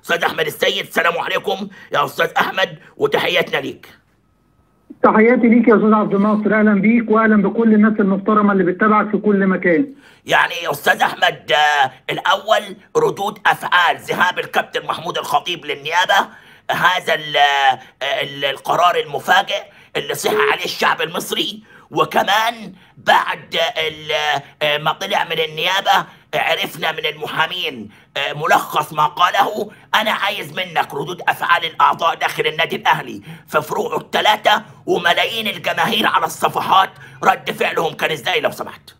استاذ احمد السيد السلام عليكم يا استاذ احمد وتحياتنا ليك تحياتي ليك يا استاذ عبد الناصر اهلا بيك واهلا بكل الناس المحترمه اللي بتتابعك في كل مكان يعني يا استاذ احمد آه، الاول ردود افعال ذهاب الكابتن محمود الخطيب للنيابه هذا ال ال القرار المفاجئ اللي صح عليه الشعب المصري وكمان بعد ال- آه، ما طلع من النيابه عرفنا من المحامين آه، ملخص ما قاله انا عايز منك ردود افعال الاعضاء داخل النادي الاهلي في فروعه الثلاثه وملايين الجماهير على الصفحات رد فعلهم كان ازاي لو سمحت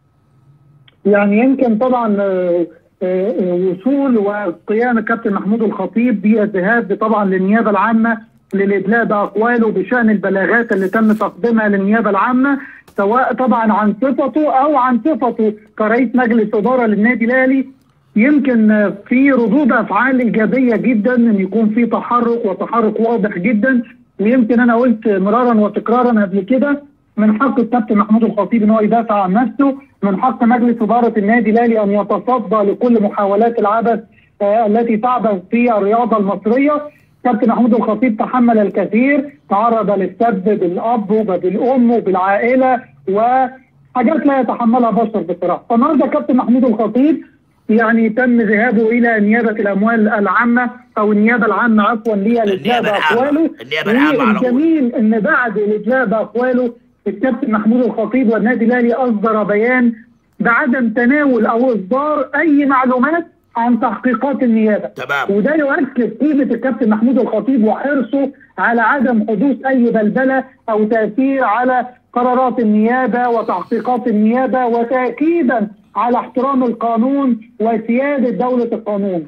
يعني يمكن طبعا آه، آه، آه، وصول وقيام الكابتن محمود الخطيب بالذهاب طبعا للنيابه العامه للادلاء باقواله بشان البلاغات اللي تم تقديمها للنيابه العامه سواء طبعا عن صفته او عن صفته كرئيس مجلس اداره للنادي الاهلي يمكن آه، في ردود افعال ايجابيه جدا ان يكون في تحرك وتحرك واضح جدا ويمكن انا قلت مرارا وتكرارا قبل كده من حق الكابتن محمود الخطيب ان هو يدافع عن نفسه من حق مجلس اداره النادي الاهلي ان يتصدى لكل محاولات العبث آه التي تعبث في الرياضه المصريه كابتن محمود الخطيب تحمل الكثير تعرض للسب بالاب وبالام وبالعائله وحاجات لا يتحملها بشر بصراحه فالنهارده كابتن محمود الخطيب يعني تم ذهابه الى نيابه الاموال العامه او النيابه العامه عفوا للادلاء النيابة العامة. باقواله النيابة العامة على طول. والجميل ان بعد الادلاء باقواله الكابتن محمود الخطيب والنادي الاهلي اصدر بيان بعدم تناول او اصدار اي معلومات عن تحقيقات النيابه تمام وده يؤكد قيمه الكابتن محمود الخطيب وحرصه على عدم حدوث اي بلبله او تاثير على قرارات النيابه وتحقيقات النيابه وتاكيدا على احترام القانون وسياده دوله القانون.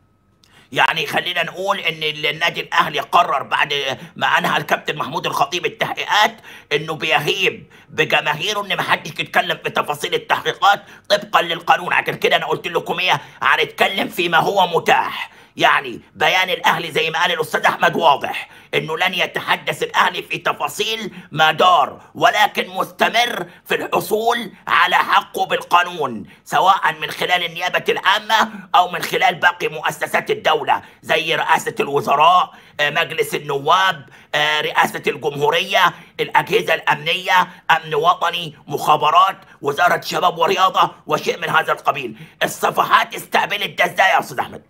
يعني خلينا نقول ان النادي الاهلي قرر بعد ما انهى الكابتن محمود الخطيب التحقيقات انه بيهيب بجماهيره ان ما حدش يتكلم في تفاصيل التحقيقات طبقا للقانون عشان كده انا قلت لكم ايه هنتكلم فيما هو متاح يعني بيان الاهلي زي ما قال الاستاذ احمد واضح انه لن يتحدث الاهلي في تفاصيل ما دار ولكن مستمر في الحصول على حقه بالقانون سواء من خلال النيابه العامه او من خلال باقي مؤسسات الدوله زي رئاسه الوزراء آه، مجلس النواب آه، رئاسه الجمهوريه الاجهزه الامنيه امن وطني مخابرات وزاره شباب ورياضه وشيء من هذا القبيل الصفحات استقبلت ده ازاي يا استاذ احمد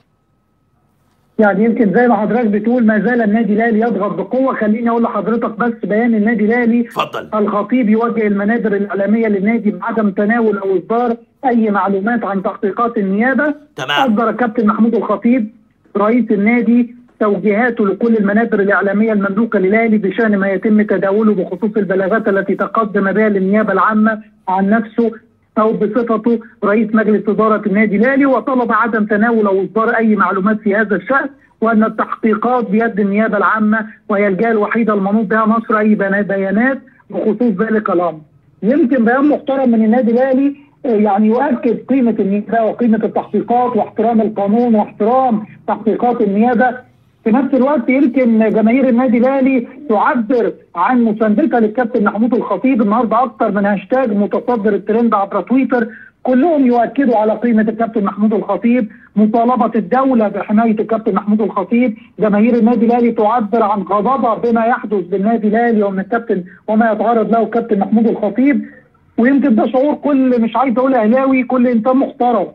يعني يمكن زي ما حضرتك بتقول ما زال النادي الاهلي يضغط بقوه خليني اقول لحضرتك بس بيان النادي الاهلي اتفضل الخطيب يوجه المنابر الاعلاميه للنادي بعدم تناول او اصدار اي معلومات عن تحقيقات النيابه تمام اصدر الكابتن محمود الخطيب رئيس النادي توجيهاته لكل المنابر الاعلاميه المملوكه للاهلي بشان ما يتم تداوله بخصوص البلاغات التي تقدم بها للنيابه العامه عن نفسه او بصفته رئيس مجلس اداره النادي الاهلي وطلب عدم تناول او اصدار اي معلومات في هذا الشان وان التحقيقات بيد النيابه العامه وهي الجهه الوحيده المنوط بها نشر اي بنا- بيانات بخصوص ذلك الامر. يمكن بيان محترم من النادي الاهلي آه، يعني يؤكد قيمه النيابه وقيمه التحقيقات واحترام القانون واحترام تحقيقات النيابه في نفس الوقت يمكن جماهير النادي الاهلي تعبر عن مساندتها للكابتن محمود الخطيب النهارده اكثر من هاشتاج متصدر الترند عبر تويتر كلهم يؤكدوا على قيمه الكابتن محمود الخطيب مطالبه الدوله بحمايه الكابتن محمود الخطيب جماهير النادي الاهلي تعبر عن غضبها بما يحدث بالنادي الاهلي ومن الكابتن وما يتعرض له الكابتن محمود الخطيب ويمكن ده شعور كل مش عايز اقول اهلاوي كل انسان محترم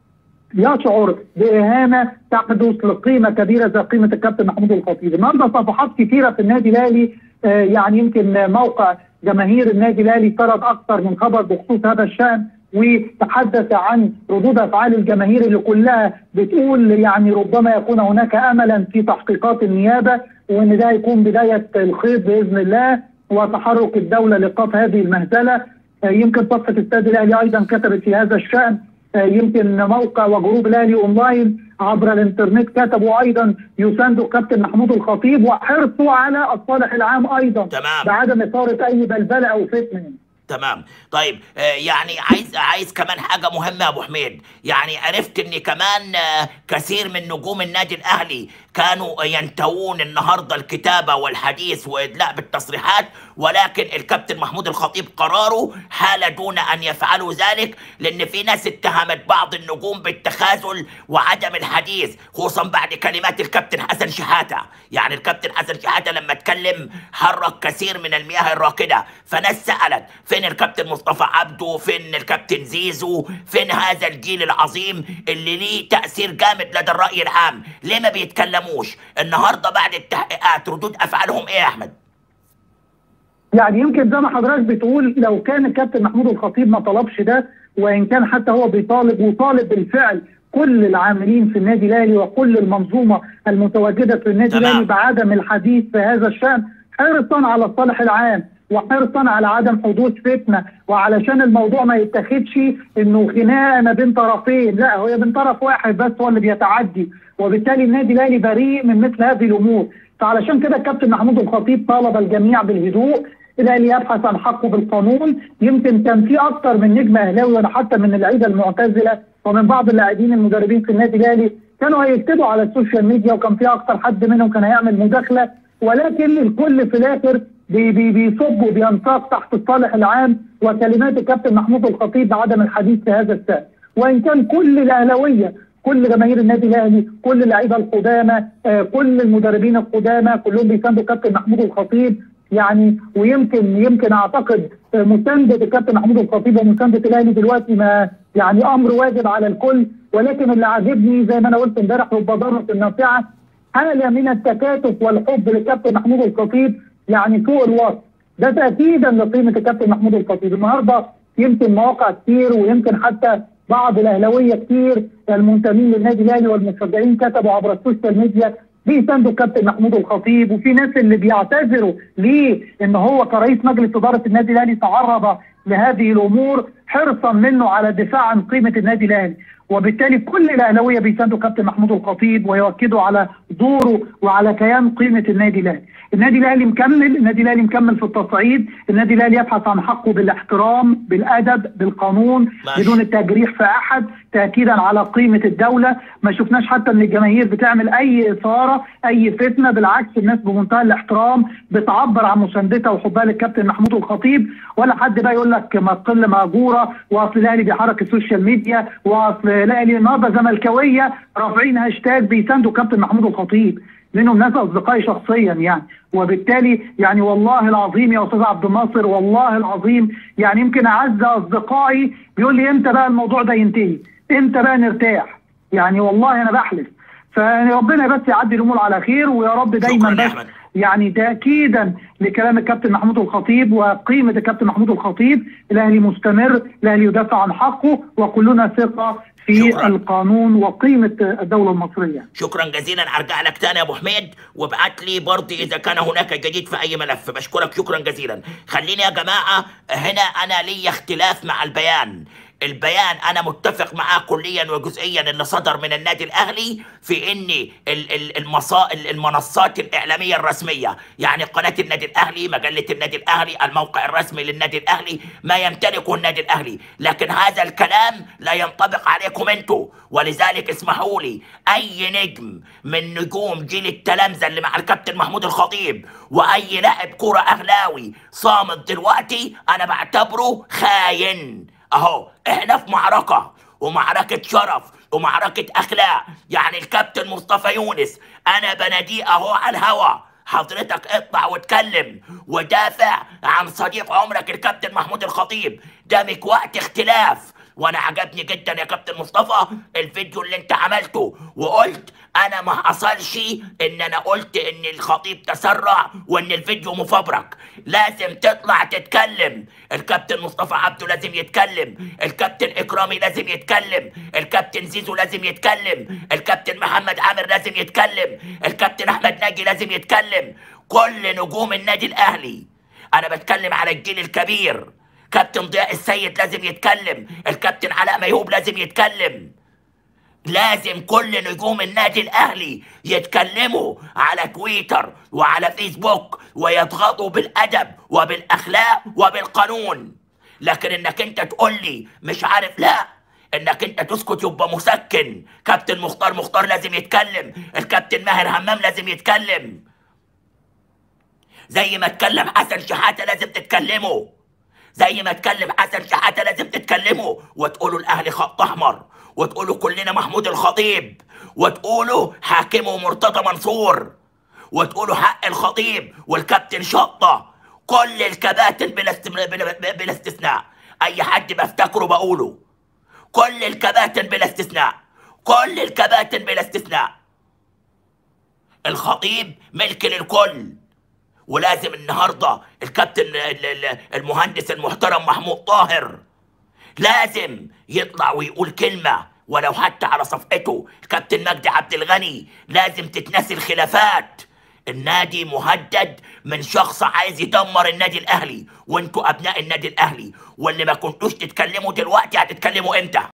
يشعر بإهانة تحدث لقيمة كبيرة زي قيمة الكابتن محمود الخطيب النهارده صفحات كثيرة في النادي الأهلي آه، يعني يمكن موقع جماهير النادي الأهلي سرد أكثر من خبر بخصوص هذا الشأن وتحدث عن ردود أفعال الجماهير اللي كلها بتقول يعني ربما يكون هناك أملا في تحقيقات النيابة وإن ده يكون بداية الخيط بإذن الله وتحرك الدولة لإيقاف هذه المهزلة آه، يمكن صفحة استاد الأهلي أيضا كتبت في هذا الشأن آه، يمكن موقع وجروب الاهلي اونلاين عبر الانترنت كتبوا ايضا يساندوا الكابتن محمود الخطيب وحرصوا على الصالح العام ايضا تمام بعدم اثاره اي بلبله او فتنه تمام طيب آه، يعني عايز عايز كمان حاجه مهمه يا ابو حميد يعني عرفت ان كمان آه، كثير من نجوم النادي الاهلي كانوا ينتهون النهارده الكتابه والحديث وادلاء بالتصريحات ولكن الكابتن محمود الخطيب قراره حال دون ان يفعلوا ذلك لان في ناس اتهمت بعض النجوم بالتخاذل وعدم الحديث خصوصا بعد كلمات الكابتن حسن شحاته يعني الكابتن حسن شحاته لما اتكلم حرك كثير من المياه الراكده فناس سالت فين الكابتن مصطفى عبده فين الكابتن زيزو فين هذا الجيل العظيم اللي ليه تاثير جامد لدى الراي العام ليه ما بيتكلموش النهارده بعد التحقيقات ردود افعالهم ايه يا احمد يعني يمكن زي ما حضرتك بتقول لو كان الكابتن محمود الخطيب ما طلبش ده وان كان حتى هو بيطالب وطالب بالفعل كل العاملين في النادي الاهلي وكل المنظومه المتواجده في النادي تمام. الاهلي بعدم الحديث في هذا الشان حرصا على الصالح العام وحرصا على عدم حدوث فتنه وعلشان الموضوع ما يتاخدش انه خناقه ما بين طرفين لا هو من طرف واحد بس هو اللي بيتعدي وبالتالي النادي الاهلي بريء من مثل هذه الامور فعلشان كده الكابتن محمود الخطيب طالب الجميع بالهدوء الاهلي يبحث عن حقه بالقانون يمكن كان في اكتر من نجم اهلاوي ولا حتى من اللعيبه المعتزله ومن بعض اللاعبين المدربين في النادي الاهلي كانوا هيكتبوا على السوشيال ميديا وكان في اكتر حد منهم كان هيعمل مداخله ولكن الكل في الاخر بي بي بيصب وبينساق تحت الصالح العام وكلمات الكابتن محمود الخطيب بعدم الحديث في هذا الشان وان كان كل الاهلاويه كل جماهير النادي الاهلي كل اللعيبه القدامى آه، كل المدربين القدامى كلهم بيساندوا الكابتن محمود الخطيب يعني ويمكن يمكن اعتقد آه، مسانده الكابتن محمود الخطيب ومسانده الاهلي دلوقتي ما يعني امر واجب على الكل ولكن اللي عاجبني زي ما انا قلت امبارح والبضاره النافعه حاله من التكاتف والحب للكابتن محمود الخطيب يعني فوق الوصف ده تاكيدا لقيمه الكابتن محمود الخطيب النهارده يمكن مواقع كتير ويمكن حتى بعض الاهلاويه كتير المنتمين للنادي الاهلي والمشجعين كتبوا عبر السوشيال ميديا بيساندوا الكابتن محمود الخطيب وفي ناس اللي بيعتذروا ليه ان هو كرئيس مجلس اداره النادي الاهلي تعرض لهذه الامور حرصا منه على الدفاع عن قيمه النادي الاهلي وبالتالي كل الاهلاويه بيساندوا كابتن محمود الخطيب ويؤكدوا على دوره وعلى كيان قيمه النادي الاهلي. النادي الاهلي مكمل، النادي الاهلي مكمل في التصعيد، النادي الاهلي يبحث عن حقه بالاحترام، بالادب، بالقانون، ماشي. بدون التجريح في احد، تاكيدا على قيمه الدوله، ما شفناش حتى ان الجماهير بتعمل اي اثاره، اي فتنه، بالعكس الناس بمنتهى الاحترام بتعبر عن مساندتها وحبها للكابتن محمود الخطيب، ولا حد بقى يقول لك ما تقل ماجوره واصل الاهلي بيحرك السوشيال ميديا واصل الاهلي النهارده زملكاويه رافعين هاشتاج بيساندوا كابتن محمود الخطيب منهم ناس اصدقائي شخصيا يعني وبالتالي يعني والله العظيم يا استاذ عبد الناصر والله العظيم يعني يمكن اعز اصدقائي بيقول لي امتى بقى الموضوع ده ينتهي؟ امتى بقى نرتاح؟ يعني والله انا بحلف فربنا بس يعدي الامور على خير ويا رب دايما شكراً يا بس أحمد. يعني تاكيدا لكلام الكابتن محمود الخطيب وقيمه الكابتن محمود الخطيب الاهلي مستمر الاهلي يدافع عن حقه وكلنا ثقه في شكراً. القانون وقيمه الدوله المصريه شكرا جزيلا ارجع لك تاني يا ابو حميد وابعت لي برضه اذا كان هناك جديد في اي ملف بشكرك شكرا جزيلا خليني يا جماعه هنا انا لي اختلاف مع البيان البيان انا متفق معاه كليا وجزئيا اللي صدر من النادي الاهلي في ان ال- ال- المصا ال- المنصات الاعلاميه الرسميه يعني قناه النادي الاهلي مجله النادي الاهلي الموقع الرسمي للنادي الاهلي ما يمتلكه النادي الاهلي لكن هذا الكلام لا ينطبق عليكم انتوا ولذلك اسمحوا لي اي نجم من نجوم جيل التلامذه اللي مع الكابتن محمود الخطيب واي لاعب كوره اهلاوي صامت دلوقتي انا بعتبره خاين اهو احنا في معركه ومعركه شرف ومعركه اخلاق يعني الكابتن مصطفى يونس انا بناديه اهو على الهوا حضرتك اطلع واتكلم ودافع عن صديق عمرك الكابتن محمود الخطيب ده مك وقت اختلاف وانا عجبني جدا يا كابتن مصطفى الفيديو اللي انت عملته وقلت انا ما حصلش ان انا قلت ان الخطيب تسرع وان الفيديو مفبرك لازم تطلع تتكلم الكابتن مصطفى عبده لازم يتكلم الكابتن اكرامي لازم يتكلم الكابتن زيزو لازم يتكلم الكابتن محمد عامر لازم يتكلم الكابتن احمد ناجي لازم يتكلم كل نجوم النادي الاهلي انا بتكلم على الجيل الكبير كابتن ضياء السيد لازم يتكلم الكابتن علاء ميهوب لازم يتكلم لازم كل نجوم النادي الاهلي يتكلموا على تويتر وعلى فيسبوك ويضغطوا بالادب وبالاخلاق وبالقانون لكن انك انت تقول لي مش عارف لا انك انت تسكت يبقى مسكن كابتن مختار مختار لازم يتكلم الكابتن ماهر همام لازم يتكلم زي ما اتكلم حسن شحاته لازم تتكلموا زي ما اتكلم حسن شحاته لازم تتكلموا وتقولوا الاهلي خط احمر وتقولوا كلنا محمود الخطيب وتقولوا حاكمه مرتضى منصور وتقولوا حق الخطيب والكابتن شطه كل الكباتن بلا است- بلا- بلا استثناء اي حد بفتكره بقوله كل الكباتن بلا استثناء كل الكباتن بلا استثناء الخطيب ملك للكل ولازم النهارده الكابتن ال- ال- المهندس المحترم محمود طاهر لازم يطلع ويقول كلمه ولو حتى على صفحته الكابتن مجدي عبد الغني لازم تتنسي الخلافات النادي مهدد من شخص عايز يدمر النادي الاهلي وانتوا ابناء النادي الاهلي واللي ما كنتوش تتكلموا دلوقتي هتتكلموا امتى